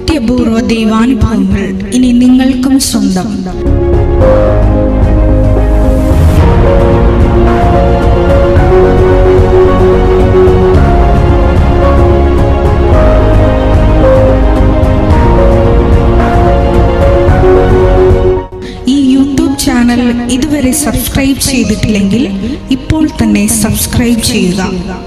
അത്യപൂർവ ദൈവാനുഭവങ്ങൾ ഇനി നിങ്ങൾക്കും സ്വന്തം ഈ യൂട്യൂബ് ചാനൽ ഇതുവരെ സബ്സ്ക്രൈബ് ചെയ്തിട്ടില്ലെങ്കിൽ ഇപ്പോൾ തന്നെ സബ്സ്ക്രൈബ് ചെയ്യുക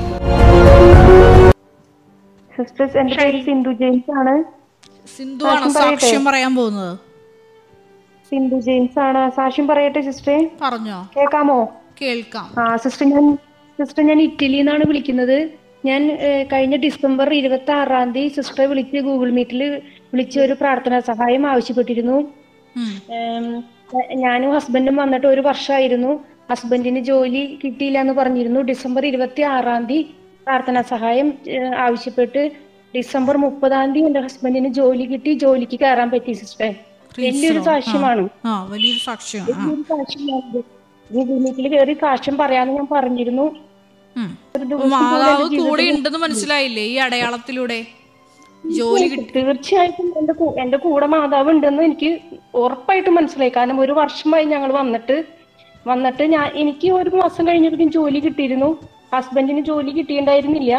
സിസ്റ്റേഴ്സ് എന്റെ പേര് സിന്ധു ജെയിംസ് ആണ് സിന്ധു ആണോ സാക്ഷ്യം പറയട്ടെ? സാക്ഷ്യം പറയാൻ പോകുന്നത് സിന്ധു ജെയിംസ് ആണ് സാക്ഷ്യം പറയട്ടെ സിസ്റ്ററെ പറഞ്ഞോ കേൾക്കാമോ കേൾക്കാം ആ സിസ്റ്റർ ഞാൻ സിസ്റ്റർ ഞാൻ ഇറ്റലിയിൽ നിന്നാണ് വിളിക്കുന്നത് ഞാൻ ഏഹ്, കഴിഞ്ഞ ഡിസംബർ ഇരുപത്തി ആറാം തീയതി സിസ്റ്ററെ വിളിച്ച് ഗൂഗിൾ മീറ്റിൽ വിളിച്ച് ഒരു പ്രാർത്ഥനാ സഹായം ആവശ്യപ്പെട്ടിരുന്നു ഉം. ഏം, ഞാനും ഹസ്ബൻഡും വന്നിട്ട് ഒരു വർഷമായിരുന്നു ഹസ്ബൻഡിന് ജോലി കിട്ടിയില്ല എന്ന് പറഞ്ഞിരുന്നു ഡിസംബർ ഇരുപത്തി ആറാം തീയതി പ്രാർത്ഥനാ സഹായം ഏഹ്, ആവശ്യപ്പെട്ട് ഡിസംബർ മുപ്പതാം തീയതി എന്റെ ഹസ്ബൻഡിന് ജോലി കിട്ടി ജോലിക്ക് കയറാൻ പറ്റി സിസ്റ്റർ വലിയൊരു സാക്ഷ്യമാണ് ആ വലിയൊരു സാക്ഷ്യമാണ് ആ. വലിയൊരു സാക്ഷ്യമാണ് ഗൂഗിൾ മീറ്റിൽ കയറി സാക്ഷ്യം പറയാന്ന് ഞാൻ പറഞ്ഞിരുന്നു ഉം. ഒരു അപ്പൊ ദിവസം മാതാവ് പോലും കൂടെ ഉണ്ടെന്ന് മനസ്സിലായില്ലേ ഈ അടയാളത്തിലൂടെ ജോലി കിട്ടി തീർച്ചയായിട്ടും എന്റെ കൂ- എന്റെ കൂടെ മാതാവ് ഉണ്ടെന്ന് എനിക്ക് ഉറപ്പായിട്ടും മനസ്സിലായി കാരണം ഒരു വർഷമായി ഞങ്ങൾ വന്നിട്ട് വന്നിട്ട് ഞാൻ എനിക്ക് ഒരു മാസം കഴിഞ്ഞപ്പോഴേക്കും ജോലി കിട്ടിയിരുന്നു ഹസ്ബൻഡിന് ജോലി കിട്ടിയിട്ടുണ്ടായിരുന്നില്ല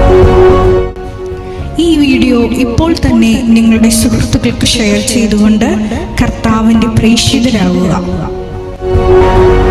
ഈ വീഡിയോ ഇപ്പോൾ തന്നെ നിങ്ങളുടെ സുഹൃത്തുക്കൾക്ക് ഷെയർ ചെയ്തുകൊണ്ട് കർത്താവിന്റെ പ്രേക്ഷിതരാകുക